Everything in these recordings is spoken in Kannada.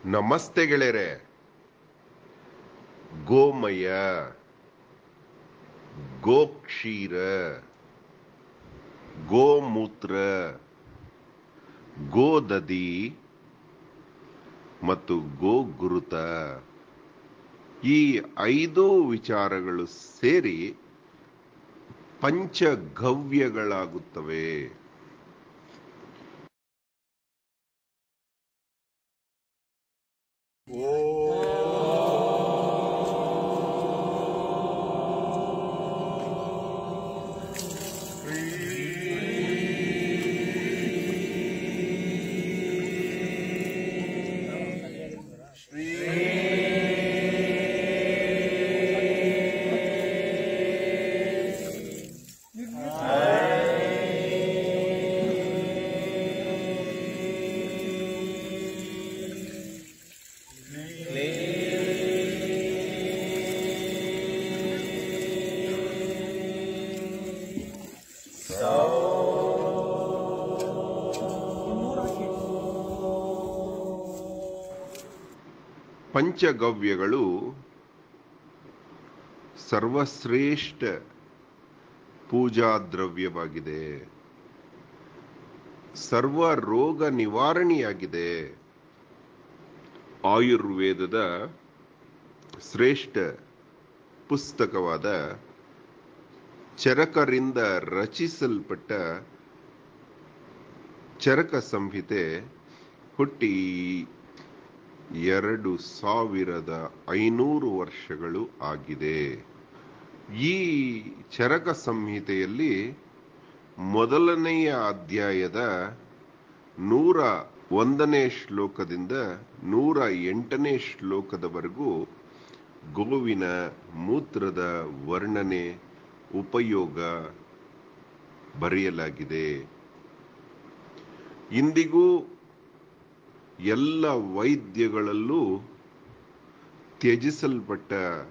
ನಮಸ್ತೆ ಗೆಳೆಯರೆ ಗೋಮಯ ಗೋಕ್ಷೀರ ಗೋಮೂತ್ರ ಗೋದದಿ ಮತ್ತು ಗೋಗುರುತ ಈ ಐದು ವಿಚಾರಗಳು ಸೇರಿ ಪಂಚಗವ್ಯಗಳಾಗುತ್ತವೆ ಪಂಚಗವ್ಯಗಳು ಸರ್ವಶ್ರೇಷ್ಠ ಪೂಜಾ ದ್ರವ್ಯವಾಗಿದೆ ಸರ್ವ ರೋಗ ನಿವಾರಣೆಯಾಗಿದೆ ಆಯುರ್ವೇದದ ಶ್ರೇಷ್ಠ ಪುಸ್ತಕವಾದ ಚರಕರಿಂದ ರಚಿಸಲ್ಪಟ್ಟ ಚರಕ ಸಂಹಿತೆ ಹುಟ್ಟಿ ಎರಡು ಸಾವಿರದ ಐನೂರು ವರ್ಷಗಳು ಆಗಿದೆ ಈ ಚರಕ ಸಂಹಿತೆಯಲ್ಲಿ ಮೊದಲನೆಯ ಅಧ್ಯಾಯದ ನೂರ ಒಂದನೇ ಶ್ಲೋಕದಿಂದ ನೂರ ಎಂಟನೇ ಶ್ಲೋಕದವರೆಗೂ ಗೋವಿನ ಮೂತ್ರದ ವರ್ಣನೆ ಉಪಯೋಗ ಬರೆಯಲಾಗಿದೆ ಇಂದಿಗೂ ಎಲ್ಲ ವೈದ್ಯಗಳಲ್ಲೂ ತ್ಯಜಿಸಲ್ಪಟ್ಟ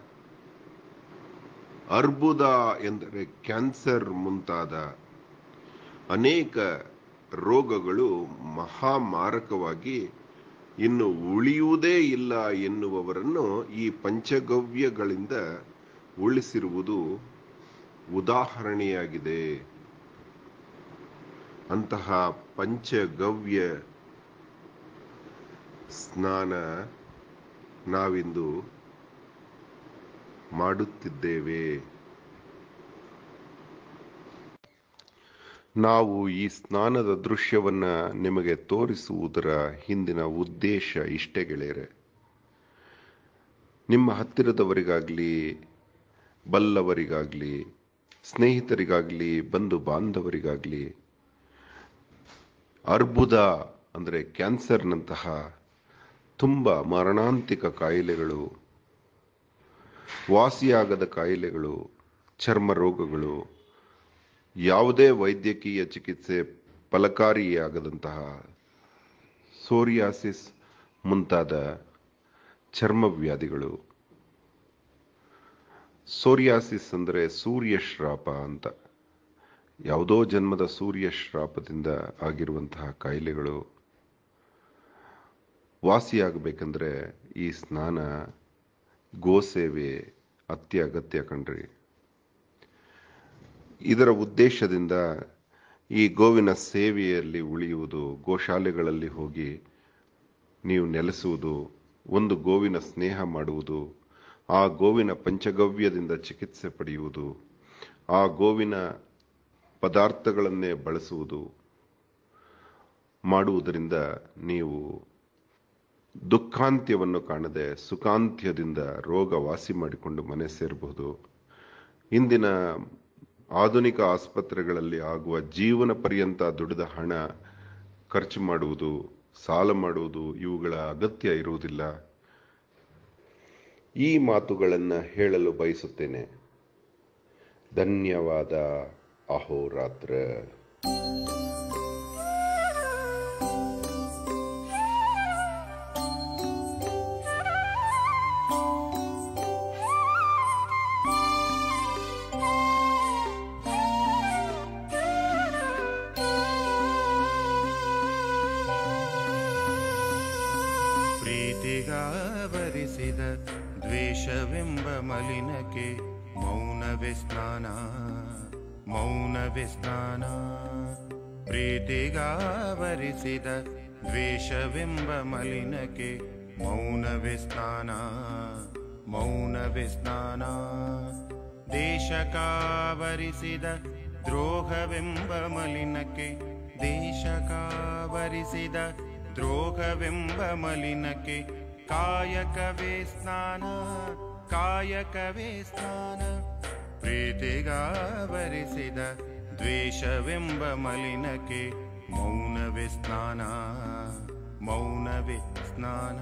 ಅರ್ಬುದ ಎಂದರೆ ಕ್ಯಾನ್ಸರ್ ಮುಂತಾದ ಅನೇಕ ರೋಗಗಳು ಮಹಾಮಾರಕವಾಗಿ ಇನ್ನು ಉಳಿಯುವುದೇ ಇಲ್ಲ ಎನ್ನುವವರನ್ನು ಈ ಪಂಚಗವ್ಯಗಳಿಂದ ಉಳಿಸಿರುವುದು ಉದಾಹರಣೆಯಾಗಿದೆ ಅಂತಹ ಪಂಚಗವ್ಯ ಸ್ನಾನ ನಾವಿಂದು ಮಾಡುತ್ತಿದ್ದೇವೆ ನಾವು ಈ ಸ್ನಾನದ ದೃಶ್ಯವನ್ನ ನಿಮಗೆ ತೋರಿಸುವುದರ ಹಿಂದಿನ ಉದ್ದೇಶ ಇಷ್ಟೇ ಗೆಳೆಯರೆ ನಿಮ್ಮ ಹತ್ತಿರದವರಿಗಾಗ್ಲಿ ಬಲ್ಲವರಿಗಾಗ್ಲಿ ಸ್ನೇಹಿತರಿಗಾಗ್ಲಿ ಬಂಧು ಬಾಂಧವರಿಗಾಗ್ಲಿ ಅರ್ಬುದ ಅಂದರೆ ಕ್ಯಾನ್ಸರ್ನಂತಹ ತುಂಬ ಮರಣಾಂತಿಕ ಕಾಯಿಲೆಗಳು ವಾಸಿಯಾಗದ ಕಾಯಿಲೆಗಳು ಚರ್ಮ ರೋಗಗಳು ಯಾವುದೇ ವೈದ್ಯಕೀಯ ಚಿಕಿತ್ಸೆ ಫಲಕಾರಿಯಾಗದಂತಹ ಸೋರಿಯಾಸಿಸ್ ಮುಂತಾದ ಚರ್ಮವ್ಯಾಧಿಗಳು ಸೋರಿಯಾಸಿಸ್ ಅಂದರೆ ಸೂರ್ಯ ಶ್ರಾಪ ಅಂತ ಯಾವುದೋ ಜನ್ಮದ ಸೂರ್ಯ ಶ್ರಾಪದಿಂದ ಆಗಿರುವಂತಹ ಕಾಯಿಲೆಗಳು ವಾಸಿಯಾಗಬೇಕಂದ್ರೆ ಈ ಸ್ನಾನ ಗೋಸೇವೆ ಅತ್ಯಗತ್ಯ ಕಣ್ರಿ ಇದರ ಉದ್ದೇಶದಿಂದ ಈ ಗೋವಿನ ಸೇವೆಯಲ್ಲಿ ಉಳಿಯುವುದು ಗೋಶಾಲೆಗಳಲ್ಲಿ ಹೋಗಿ ನೀವು ನೆಲೆಸುವುದು ಒಂದು ಗೋವಿನ ಸ್ನೇಹ ಮಾಡುವುದು ಆ ಗೋವಿನ ಪಂಚಗವ್ಯದಿಂದ ಚಿಕಿತ್ಸೆ ಪಡೆಯುವುದು ಆ ಗೋವಿನ ಪದಾರ್ಥಗಳನ್ನೇ ಬಳಸುವುದು ಮಾಡುವುದರಿಂದ ನೀವು ದುಃಖಾಂತ್ಯವನ್ನು ಕಾಣದೆ ಸುಖಾಂತ್ಯದಿಂದ ರೋಗ ವಾಸಿ ಮಾಡಿಕೊಂಡು ಮನೆ ಸೇರಬಹುದು ಇಂದಿನ ಆಧುನಿಕ ಆಸ್ಪತ್ರೆಗಳಲ್ಲಿ ಆಗುವ ಜೀವನ ಪರ್ಯಂತ ದುಡಿದ ಹಣ ಖರ್ಚು ಮಾಡುವುದು ಸಾಲ ಮಾಡುವುದು ಇವುಗಳ ಅಗತ್ಯ ಇರುವುದಿಲ್ಲ ಈ ಮಾತುಗಳನ್ನು ಹೇಳಲು ಬಯಸುತ್ತೇನೆ ಧನ್ಯವಾದ ಅಹೋರಾತ್ರ ಪ್ರೀತಿ ಪ್ರೀತಿಗಾವರಿಸಿದ ದ್ವೇಷವೆಂಬ ಮಲಿನಕ್ಕೆ ಮೌನವೇ ಸ್ನಾನ ಮೌನವೇ ಸ್ನಾನ ಪ್ರೀತಿಗಾವರಿಸಿದ ದ್ವೇಷವೆಂಬ ಮಲಿನಕ್ಕೆ ಮೌನವೇ ಸ್ನಾನ ಮೌನವೇ ಸ್ನಾನ ದೇಶಕಾವರಿಸಿದ ದ್ರೋಹವೆಂಬ ಮಲಿನಕ್ಕೆ ದೇಶಕಾವರಿಸಿದ ದ್ರೋಹವೆಂಬ ಮಲಿನಕ್ಕೆ ಕಾಯಕವೇ ಸ್ನಾನ ಕಾಯಕವೇ ಸ್ನಾನ ಪ್ರೀತಿಗಾವರಿಸಿದ ದ್ವೇಷವೆಂಬ ಮಲಿನಕ್ಕೆ ಮೌನವೇ ಸ್ನಾನ ಮೌನವೇ ಸ್ನಾನ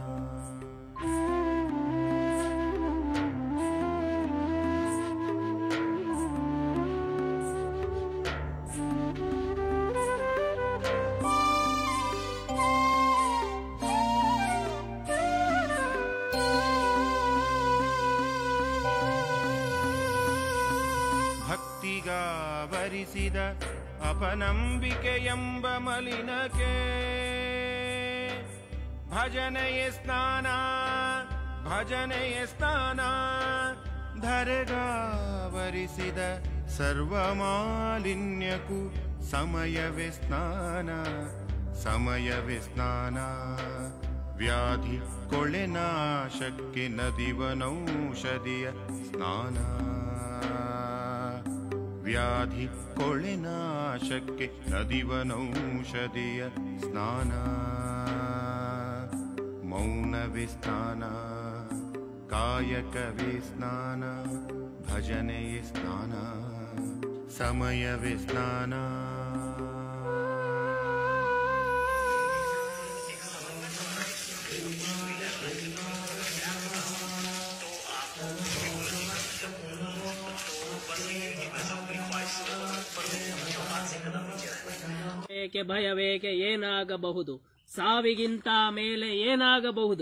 ಭಕ್ತಿಗಾವರಿಸಿದ ಅಪನಂಬಿಕೆ ಎಂಬ ಮಲಿನಕ್ಕೆ ಭಜನೆಯ ಸ್ನಾನ ಭಜನೆಯ ಸ್ನಾನ ಧರೆಗಾವರಿಸಿದ ಸರ್ವ ಮಾಲಿನ್ಯಕ್ಕೂ ಸಮಯವೇ ಸ್ನಾನ ಸಮಯವೇ ಸ್ನಾನ ವ್ಯಾಧಿ ಕೊಳೆನಾಶಕ್ಕೆ ನದಿವನೌಷಧಿಯ ಸ್ನಾನ ವ್ಯಾಧಿ ಕೊಳೆನಾಶಕ್ಕೆ ನದಿವನೌಷಧಿಯ ಸ್ನಾನ ಮೌನವೇ ಸ್ನಾನ ಕಾಯಕವೇ ಸ್ನಾನ ಭಜನೆಯೇ ಸ್ನಾನ ಸಮಯವೇ ಸ್ನಾನ ಏಕೆ ಭಯವೇಕೆ ಏನಾಗಬಹುದು ಸಾವಿಗಿಂತ ಮೇಲೆ ಏನಾಗಬಹುದು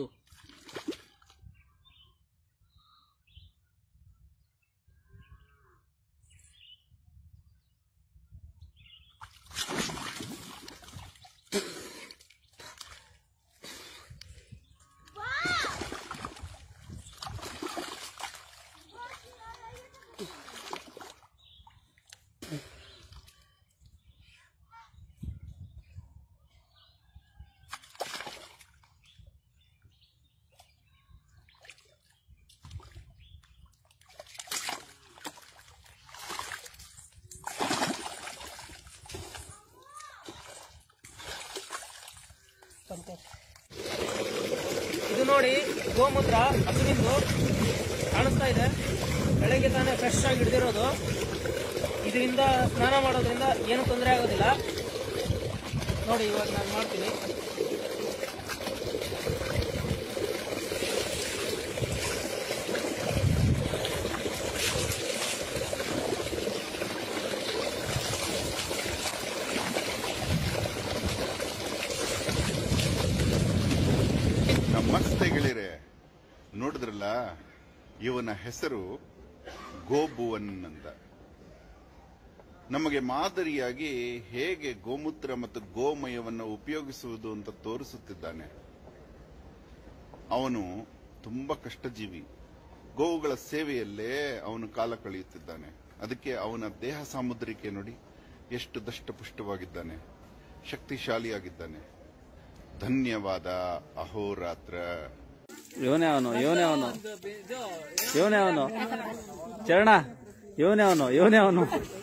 ಇದು ನೋಡಿ ಗೋಮೂತ್ರ ಹಸುವಿಂದು ಕಾಣಿಸ್ತಾ ಇದೆ ಬೆಳಗ್ಗೆ ತಾನೇ ಫ್ರೆಶ್ ಆಗಿ ಹಿಡಿದಿರೋದು ಇದರಿಂದ ಸ್ನಾನ ಮಾಡೋದ್ರಿಂದ ಏನು ತೊಂದರೆ ಆಗೋದಿಲ್ಲ ನೋಡಿ ಇವಾಗ ನಾನು ಮಾಡ್ತೀನಿ ನಮಸ್ತೆ ಗೆಳೆಯರೆ ನೋಡಿದ್ರಲ್ಲ ಇವನ ಹೆಸರು ಗೋಬುವನ್ ಅಂತ ನಮಗೆ ಮಾದರಿಯಾಗಿ ಹೇಗೆ ಗೋಮೂತ್ರ ಮತ್ತು ಗೋಮಯವನ್ನು ಉಪಯೋಗಿಸುವುದು ಅಂತ ತೋರಿಸುತ್ತಿದ್ದಾನೆ ಅವನು ತುಂಬಾ ಕಷ್ಟಜೀವಿ ಗೋವುಗಳ ಸೇವೆಯಲ್ಲೇ ಅವನು ಕಾಲ ಕಳೆಯುತ್ತಿದ್ದಾನೆ ಅದಕ್ಕೆ ಅವನ ದೇಹ ಸಾಮುದ್ರಿಕೆ ನೋಡಿ ಎಷ್ಟು ದಷ್ಟಪುಷ್ಟವಾಗಿದ್ದಾನೆ ಶಕ್ತಿಶಾಲಿಯಾಗಿದ್ದಾನೆ ಧನ್ಯವಾದ ಅಹೋರಾತ್ರ ಇವನೇ ಅವನು ಇವನೇ ಅವನು ಇವನೇ ಅವನು ಚರಣ ಇವನೇ ಅವನು ಇವನೇ ಅವನು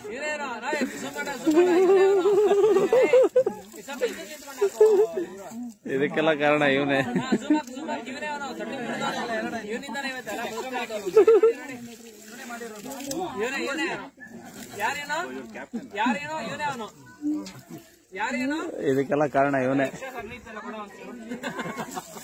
ಇದಕ್ಕೆಲ್ಲ ಕಾರಣ ಇವನೇ ಯಾರೇನೋ ಯಾರೇನೋ ಇವನೇ ಅವನು ಯಾರೇನೋ ಇದಕ್ಕೆಲ್ಲ ಕಾರಣ ಇವನೇ ಸನ್ನಿಹಿತನ ಕೊಡೋ